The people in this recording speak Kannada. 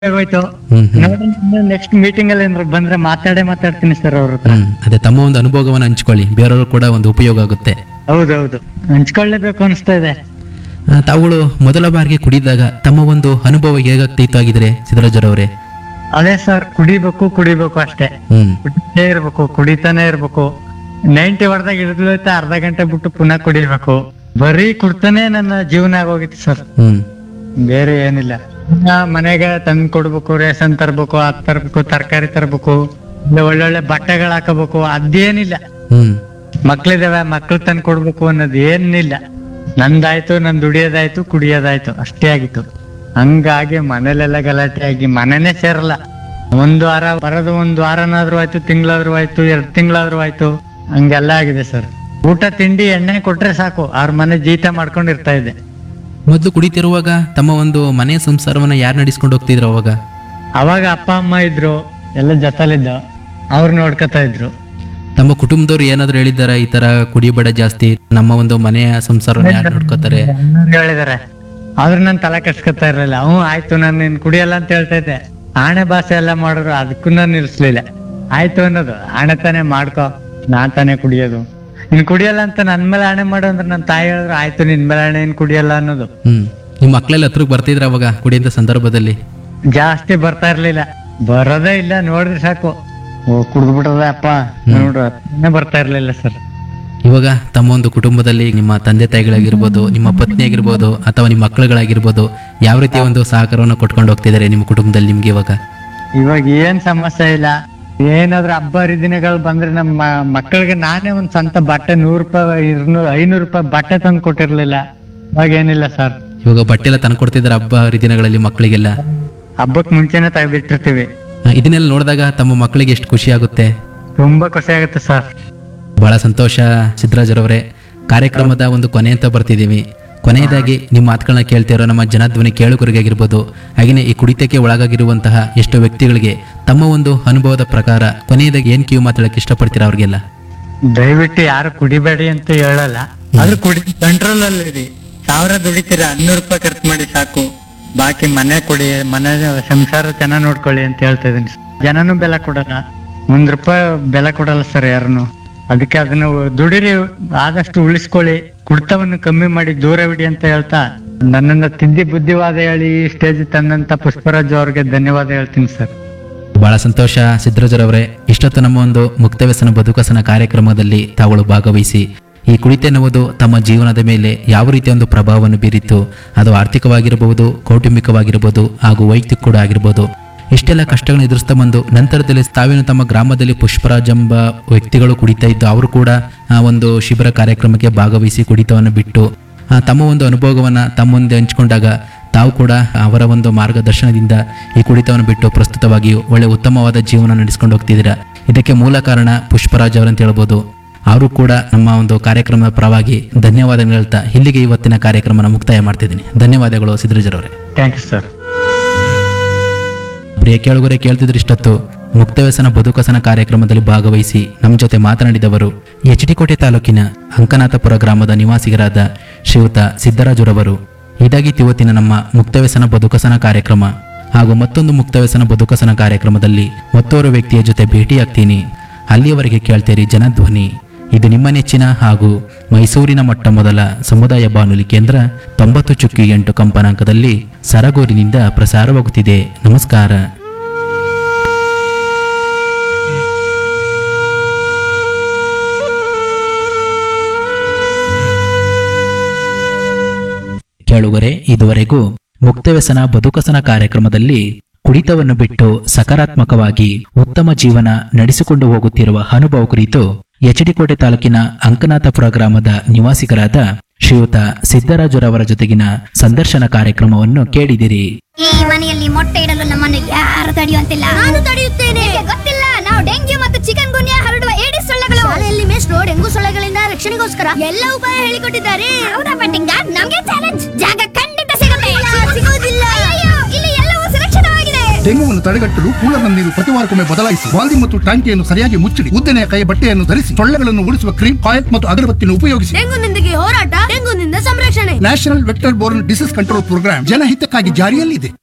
ಆಗೋಯ್ತು ಹ್ಮ್ ಹ್ಮ್. ನೋಡಿ ನೆಕ್ಸ್ಟ್ ಮೀಟಿಂಗ್ ಅಲ್ಲಿ ಏನಾದ್ರು ಬಂದ್ರೆ ಮಾತಾಡೇ ಮಾತಾಡ್ತೀನಿ ಸರ್ ಅವ್ರ ಹತ್ರ ಹ್ಮ್ ಅದೇ ತಮ್ಮ ಒಂದು ಅನುಭವವನ್ನು ಹಂಚ್ಕೊಳ್ಳಿ ಬೇರೆಯವರು ಕೂಡ ಒಂದು ಉಪಯೋಗ ಆಗುತ್ತೆ ಹೌದೌದು ಹಂಚ್ಕೊಳ್ಳೇಬೇಕು ಅನಿಸ್ತಾ ಇದೆ ಆ, ತಾವುಗಳು ಮೊದಲ ಬಾರಿಗೆ ಕುಡಿದಾಗ ತಮ್ಮ ಒಂದು ಅನುಭವ ಹೇಗಾಗ್ತಿತ್ತು ಆಗಿದ್ರೆ ಸಿದ್ದರಾಜರವರೇ ಅದೇ ಸರ್ ಕುಡಿಬೇಕು ಕುಡಿಬೇಕು ಅಷ್ಟೇ ಹ್ಮ್ ಕುಡಿತೇ ಇರ್ಬೇಕು ಕುಡಿತಾನೆ ಇರ್ಬೇಕು ನೈಂಟಿ ಹೊಡೆದಾಗ ಹಿಡಿದ್ಲೈತೆ ಅರ್ಧ ಗಂಟೆ ಬಿಟ್ಟು ಪುನಃ ಕುಡಿಬೇಕು ಬರೀ ಕುಡ್ತಾನೆ ನನ್ನ ಜೀವನ ಆಗೋಗಿತ್ತು ಸರ್ ಹ್ಮ್ ಬೇರೆ ಏನಿಲ್ಲ ಇನ್ನ ಮನೆಗೆ ತಂದ್ ಕೊಡ್ಬೇಕು ರೇಷನ್ ತರ್ಬೇಕು ಅದ್ ತರ್ಬೇಕು ತರಕಾರಿ ತರ್ಬೇಕು ಇಲ್ಲ ಒಳ್ಳೊಳ್ಳೆ ಬಟ್ಟೆಗಳು ಹಾಕಬೇಕು ಅದೇನಿಲ್ಲ ಹ್ಮ್ ಮಕ್ಳಿದಾವೆ ಮಕ್ಳು ತಂದ್ ಕೊಡ್ಬೇಕು ಅನ್ನೋದು ಏನಿಲ್ಲ ನಂದಾಯ್ತು ನನ್ ದುಡಿಯೋದಾಯ್ತು ಕುಡಿಯೋದಾಯ್ತು ಅಷ್ಟೇ ಆಗಿತ್ತು ಹಂಗಾಗಿ ಮನೇಲೆಲ್ಲ ಗಲಾಟೆ ಆಗಿ ಮನೆನೇ ಸೇರಲ್ಲ ಒಂದ್ ವಾರ ಬರೋದು ಒಂದ್ ವಾರನಾದ್ರೂ ಆಯ್ತು ತಿಂಗಳಾದ್ರೂ ಆಯ್ತು ಎರಡ್ ತಿಂಗಳಾದ್ರೂ ಆಯ್ತು ಹಂಗೆಲ್ಲ ಆಗಿದೆ ಸರ್ ಊಟ ತಿಂಡಿ ಎಣ್ಣೆ ಕೊಟ್ರೆ ಸಾಕು ಅವ್ರ ಮನೆ ಜೀತ ಮಾಡ್ಕೊಂಡು ಇರ್ತಾ ಇದ್ದೆ ಮೊದಲು ಕುಡಿತಿರುವಾಗ ತಮ್ಮ ಒಂದು ಮನೆ ಸಂಸಾರವನ್ನ ಯಾರು ನಡೆಸ್ಕೊಂಡು ಹೋಗ್ತಿದ್ರು ಅವಾಗ ಅವಾಗ ಅಪ್ಪ ಅಮ್ಮ ಇದ್ರು ಎಲ್ಲ ಜೊತೆಲಿದ್ದ ಅವ್ರು ನೋಡ್ಕೊತಾ ಇದ್ರು ತಮ್ಮ ಕುಟುಂಬದವ್ರು ಏನಾದ್ರು ಹೇಳಿದಾರ ಈ ತರ ಕುಡಿಬೇಡ ಜಾಸ್ತಿ ನಮ್ಮ ಒಂದು ಮನೆಯ ಸಂಸಾರವನ್ನ ಯಾರು ನೋಡ್ಕೋತಾರೆ ಎಲ್ಲರೂ ಹೇಳಿದಾರೆ ಆದ್ರೂ ನಾನ್ ತಲೆ ಕೆಡ್ಸ್ಕೊತಾ ಇರ್ಲಿಲ್ಲ ಹ್ಞೂ ಆಯ್ತು ನಾನು ನಿನ್ ಕುಡಿಯಲ್ಲ ಅಂತ ಹೇಳ್ತಾ ಇದ್ದೆ ಆಣೆ ಭಾಷೆ ಎಲ್ಲ ಮಾಡಿದ್ರು ಅದಕ್ಕೂ ನಾನು ನಿಲ್ಸ್ಲಿಲ್ಲ ಆಯ್ತು ಅನ್ನೋದು ಆಣೆ ತಾನೇ ಮಾಡ್ಕೊ ನಾನ್ ತಾನೇ ಕುಡಿಯೋದು ನೀನ್ ಕುಡಿಯಲ್ಲ ಅಂತ ನನ್ ಮೇಲೆ ಆಣೆ ಮಾಡು ಅಂದ್ರೆ ನನ್ ತಾಯಿ ಹೇಳಿದ್ರು ಆಯ್ತು ನಿನ್ ಮೇಲೆ ಆಣೆ ಏನ್ ಕುಡಿಯಲ್ಲ ಅನ್ನೋದು ಹ್ಮ್ ನಿಮ್ಮ ಮಕ್ಳೆಲ್ಲ ಹತ್ರಕ್ಕೆ ಬರ್ತಿದ್ರ ಅವಾಗ ಕುಡಿಯಂತ ಸಂದರ್ಭದಲ್ಲಿ ಜಾಸ್ತಿ ಬರ್ತಾ ಇರ್ಲಿಲ್ಲ ಬರೋದೇ ಇಲ್ಲ ನೋಡಿದ್ರೆ ಸಾಕು ಓ ಕುಡ್ದ್ಬಿಟ್ಟದ ಅಪ್ಪ ನೋಡ್ರ ಇನ್ನೇ ಬರ್ತಾ ಇರ್ಲಿಲ್ಲ ಸರ್ ಇವಾಗ ತಮ್ಮ ಒಂದು ಕುಟುಂಬದಲ್ಲಿ ನಿಮ್ಮ ತಂದೆ ತಾಯಿಗಳಾಗಿರ್ಬೋದು ನಿಮ್ಮ ಪತ್ನಿ ಆಗಿರ್ಬೋದು ಅಥವಾ ನಿಮ್ಮ ಮಕ್ಕಳುಗಳಾಗಿರ್ಬೋದು ಯಾವ ರೀತಿಯ ಒಂದು ಸಹಕಾರವನ್ನು ಕೊಟ್ಕೊಂಡು ಹೋಗ್ತಿದ್ದಾರೆ ನಿಮ್ಮ ಕುಟುಂಬದಲ್ಲಿ ನಿಮ್ಗೆ ಇವಾಗ ಇವಾಗ ಏನ್ ಸಮಸ್ಯೆ ಇಲ್ಲ ಏನಾದ್ರೂ ಹಬ್ಬ ಹರಿದಿನಗಳು ಬಂದ್ರೆ ನಮ್ಮ ಮ- ಮಕ್ಕಳಿಗೆ ನಾನೇ ಒಂದ್ ಸ್ವಂತ ಬಟ್ಟೆ ನೂರ್ ರೂಪಾಯಿ ಇರ್ನೂರ್ ಐನೂರು ರೂಪಾಯಿ ಬಟ್ಟೆ ತಂದು ಕೊಟ್ಟಿರ್ಲಿಲ್ಲ ಇವಾಗ ಏನಿಲ್ಲ ಸರ್ ಇವಾಗ ಬಟ್ಟೆ ಎಲ್ಲ ತಂದು ಕೊಡ್ತಿದ್ದಾರೆ ಹಬ್ಬ ಹರಿದಿನಗಳಲ್ಲಿ ಮಕ್ಕಳಿಗೆಲ್ಲ ಹಬ್ಬಕ್ ಮುಂಚೆನೆ ತೆಗ್ದಿಟ್ಟಿರ್ತೀವಿ ಆ, ಇದನ್ನೆಲ್ಲ ನೋಡಿದಾಗ ತಮ್ಮ ಮಕ್ಕಳಿಗೆ ಎಷ್ಟು ಖುಷಿ ಆಗುತ್ತೆ ತುಂಬಾ ಖುಷಿ ಆಗುತ್ತೆ ಸರ್ ಬಹಳ ಸಂತೋಷ ಸಿದ್ದರಾಜರವರೇ ಕಾರ್ಯಕ್ರಮದ ಒಂದು ಕೊನೆ ಅಂತ ಬರ್ತಿದ್ದೀವಿ ಕೊನೆಯದಾಗಿ ನಿಮ್ಮ ಮಾತುಗಳನ್ನ ಕೇಳ್ತಿರೋ ನಮ್ಮ ಜನಧ್ವನಿ ಕೇಳುಗರಿಗಾಗಿರ್ಬೋದು ಹಾಗೆಯೇ ಈ ಕುಡಿತಕ್ಕೆ ಒಳಗಾಗಿರುವಂತಹ ಎಷ್ಟೋ ವ್ಯಕ್ತಿಗಳಿಗೆ ತಮ್ಮ ಒಂದು ಅನುಭವದ ಪ್ರಕಾರ ಕೊನೆಯದಾಗಿ ಏನ್ ಕಿವಿ ಮಾತಾಡಕ್ಕೆ ಇಷ್ಟಪಡ್ತೀರಾ ಅವ್ರಿಗೆಲ್ಲ ದಯವಿಟ್ಟು ಯಾರು ಕುಡಿಬೇಡಿ ಅಂತ ಹೇಳಲ್ಲ ಆದ್ರೂ ಕುಡಿ ಕಂಟ್ರೋಲ್ ಅಲ್ಲಿ ಇರಿ ಸಾವಿರ ದುಡಿತೀರಾ ಹನ್ನೂರು ರೂಪಾಯಿ ಖರ್ಚು ಮಾಡಿ ಸಾಕು ಬಾಕಿ ಮನೆ ಕೊಡಿ ಮನೆ ಸಂಸಾರ ಚೆನ್ನಾಗ್ ನೋಡ್ಕೊಳ್ಳಿ ಅಂತ ಹೇಳ್ತಾ ಇದೀನಿ ಜನನು ಬೆಲೆ ಕೊಡಲ್ಲ ಒಂದ್ ರೂಪಾಯಿ ಬೆಲೆ ಕೊಡಲ್ಲ ಸರ್ ಯಾರನ್ನು ಅದಕ್ಕೆ ಅದನ್ನ ದುಡಿರಿ ಆದಷ್ಟು ಉಳಿಸ್ಕೊಳ್ಳಿ ಕುಡ್ತವನ್ನು ಕಮ್ಮಿ ಮಾಡಿ ದೂರವಿಡಿ ಅಂತ ಹೇಳ್ತಾ ನನ್ನನ್ನ ತಿದ್ದಿ ಬುದ್ಧಿವಾದ ಹೇಳಿ ಈ ಸ್ಟೇಜ್ ತಂದಂತ ಪುಷ್ಪರಾಜ್ ಅವ್ರಿಗೆ ಧನ್ಯವಾದ ಹೇಳ್ತೀನಿ ಸರ್ ಬಹಳ ಸಂತೋಷ ಸಿದ್ದರಾಜರವರೇ ಇಷ್ಟೊತ್ತು ನಮ್ಮ ಒಂದು ಮುಕ್ತ ವ್ಯಸನ ಬದುಕಸನ ಕಾರ್ಯಕ್ರಮದಲ್ಲಿ ತಾವುಗಳು ಭಾಗವಹಿಸಿ ಈ ಕುಡಿತ ಎನ್ನುವುದು ತಮ್ಮ ಜೀವನದ ಮೇಲೆ ಯಾವ ರೀತಿಯ ಒಂದು ಪ್ರಭಾವವನ್ನು ಬೀರಿತ್ತು ಅದು ಆರ್ಥಿಕವಾಗಿರಬಹುದು ಕೌಟುಂಬಿಕವಾಗಿರಬಹುದು ಹಾಗೂ ವೈಯಕ್ತಿಕ ಕೂಡ ಆಗಿರ್ಬೋದು ಇಷ್ಟೆಲ್ಲ ಕಷ್ಟಗಳನ್ನು ಎದುರಿಸ್ತಾ ಬಂದು ನಂತರದಲ್ಲಿ ತಾವೇನು ತಮ್ಮ ಗ್ರಾಮದಲ್ಲಿ ಪುಷ್ಪರಾಜ್ ಎಂಬ ವ್ಯಕ್ತಿಗಳು ಕುಡಿತಾ ಇದ್ದು ಅವರು ಕೂಡ ಆ ಒಂದು ಶಿಬಿರ ಕಾರ್ಯಕ್ರಮಕ್ಕೆ ಭಾಗವಹಿಸಿ ಕುಡಿತವನ್ನು ಬಿಟ್ಟು ಆ, ತಮ್ಮ ಒಂದು ಅನುಭವವನ್ನು ತಮ್ಮ ಮುಂದೆ ಹಂಚಿಕೊಂಡಾಗ ತಾವು ಕೂಡ ಅವರ ಒಂದು ಮಾರ್ಗದರ್ಶನದಿಂದ ಈ ಕುಡಿತವನ್ನು ಬಿಟ್ಟು ಪ್ರಸ್ತುತವಾಗಿ ಒಳ್ಳೆ ಉತ್ತಮವಾದ ಜೀವನ ನಡೆಸ್ಕೊಂಡು ಹೋಗ್ತಿದ್ದೀರಾ ಇದಕ್ಕೆ ಮೂಲ ಕಾರಣ ಪುಷ್ಪರಾಜ್ ಅವರಂತ ಹೇಳ್ಬೋದು ಅವರು ಕೂಡ ನಮ್ಮ ಒಂದು ಕಾರ್ಯಕ್ರಮದ ಪರವಾಗಿ ಧನ್ಯವಾದಗಳು ಹೇಳ್ತಾ ಇಲ್ಲಿಗೆ ಇವತ್ತಿನ ಕಾರ್ಯಕ್ರಮನ ಮುಕ್ತಾಯ ಮಾಡ್ತಿದ್ದೀನಿ ಧನ್ಯವಾದಗಳು ಸಿದ್ದರಾಜರವರೇ ಥ್ಯಾಂಕ್ ಯು ಸರ್ ಪ್ರಿಯ ಕೇಳುಗರೆ ಕೇಳ್ತಿದ್ರೆ ಇಷ್ಟೊತ್ತು ಮುಕ್ತ ವ್ಯಸನ ಬದುಕಸನ ಕಾರ್ಯಕ್ರಮದಲ್ಲಿ ಭಾಗವಹಿಸಿ ನಮ್ಮ ಜೊತೆ ಮಾತನಾಡಿದವರು ಎಚ್ ಡಿ ಕೋಟೆ ತಾಲೂಕಿನ ಅಂಕನಾಥಪುರ ಗ್ರಾಮದ ನಿವಾಸಿಗರಾದ ಶ್ರೀಯುತ ಸಿದ್ದರಾಜುರವರು ಇದಾಗಿತ್ತು ಇವತ್ತಿನ ನಮ್ಮ ಮುಕ್ತ ವ್ಯಸನ ಬದುಕಸನ ಕಾರ್ಯಕ್ರಮ ಹಾಗೂ ಮತ್ತೊಂದು ಮುಕ್ತ ವ್ಯಸನ ಬದುಕಸನ ಕಾರ್ಯಕ್ರಮದಲ್ಲಿ ಮತ್ತೋರ್ವ ವ್ಯಕ್ತಿಯ ಜೊತೆ ಭೇಟಿಯಾಗ್ತೀನಿ ಅಲ್ಲಿಯವರೆಗೆ ಕೇಳ್ತೀರಿ ಜನಧ್ವನಿ ಇದು ನಿಮ್ಮ ನೆಚ್ಚಿನ ಹಾಗೂ ಮೈಸೂರಿನ ಮೊಟ್ಟ ಮೊದಲ ಸಮುದಾಯ ಬಾನುಲಿ ಕೇಂದ್ರ ತೊಂಬತ್ತು ಚುಕ್ಕಿ ಎಂಟು ಕಂಪನಾಂಕದಲ್ಲಿ ಸರಗೂರಿನಿಂದ ಪ್ರಸಾರವಾಗುತ್ತಿದೆ ನಮಸ್ಕಾರ ಕೇಳುವರೆ ಇದುವರೆಗೂ ಮುಕ್ತವ್ಯಸನ ಬದುಕಸನ ಕಾರ್ಯಕ್ರಮದಲ್ಲಿ ಕುಡಿತವನ್ನು ಬಿಟ್ಟು ಸಕಾರಾತ್ಮಕವಾಗಿ ಉತ್ತಮ ಜೀವನ ನಡೆಸಿಕೊಂಡು ಹೋಗುತ್ತಿರುವ ಅನುಭವ ಕುರಿತು ಎಚಡಿಕೋಟೆ ತಾಲೂಕಿನ ಅಂಕನಾಥಪುರ ಗ್ರಾಮದ ನಿವಾಸಿಗರಾದ ಶ್ರೀಯುತ ಸಿದ್ದರಾಜುರವರ ಜೊತೆಗಿನ ಸಂದರ್ಶನ ಕಾರ್ಯಕ್ರಮವನ್ನು ಕೇಳಿದಿರಿ ಈ ಮನೆಯಲ್ಲಿ ಮೊಟ್ಟೆ ಇಡಲು ನಮ್ಮನ್ನು ಯಾರು ತಡೆಯುವಂತಿಲ್ಲ ನಾನು ತಡೆಯುತ್ತೇನೆ ಗೊತ್ತಿಲ್ಲ ನಾವು ಡೆಂಗ್ಯೂ ಮತ್ತು ಚಿಕನ್ ಗುನ್ಯಾ ಹರಡುವ ಏಡಿಸ್ ಸೊಳ್ಳೆಗಳು ಶಾಲೆಯಲ್ಲಿ ಮೇಷ್ಟ್ರು ಡೆಂಗು ಸೊಳ್ಳೆಗಳಿಂದ ರಕ್ಷಣೆಗೋಸ್ಕರ ಎಲ್ಲ ಉಪಾಯ ಹೇಳಿಕೊಟ್ಟಿದ್ದಾರೆ ಹೌದಾ ಪಟ್ಟಿಂಗ ನಮಗೆ ಚಾಲೆಂಜ್ ಜಾಗ ಖಂಡಿತ ಸಿಗುತ್ತೆ ಸಿಗೋದಿಲ್ಲ ಅಯ್ಯೋ ಇಲ್ಲಿ ಎಲ್ಲವೂ ಸುರಕ್ಷಿತವಾಗಿದೆ ಡೆಂಗುವನ್ನು ತಡೆಗಟ್ಟಲು ಕೂಲರ್ನ ನೀರು ಪ್ರತಿ ವಾರಕ್ಕೊಮ್ಮೆ ಬದಲಾಯಿಸಿ ಬಾಲ್ದಿ ಮತ್ತು ಟಾಂಕಿಯನ್ನು ಸರಿಯಾಗಿ ಮುಚ್ಚಿಡಿ ಉದ್ದನೆಯ ಕೈ ಬಟ್ಟೆಯನ್ನು ಧರಿಸಿ ಸೊಳ್ಳೆಗಳನ್ನು ಓಡಿಸುವ ಕ್ರೀಮ್ ಕಾಯಕ್ ಮತ್ತು ಅಗರಬತ್ತಿಯನ್ನು ಉಪಯೋಗಿಸಿ ಡೆಂಗುನೊಂದಿಗೆ ಹೋರಾಟ ಡೆಂಗುನಿಂದ ಸಂರಕ್ಷಣೆ national vector borne disease control program ಜನಹಿತಕ್ಕಾಗಿ ಜಾರಿಯಲ್ಲಿದೆ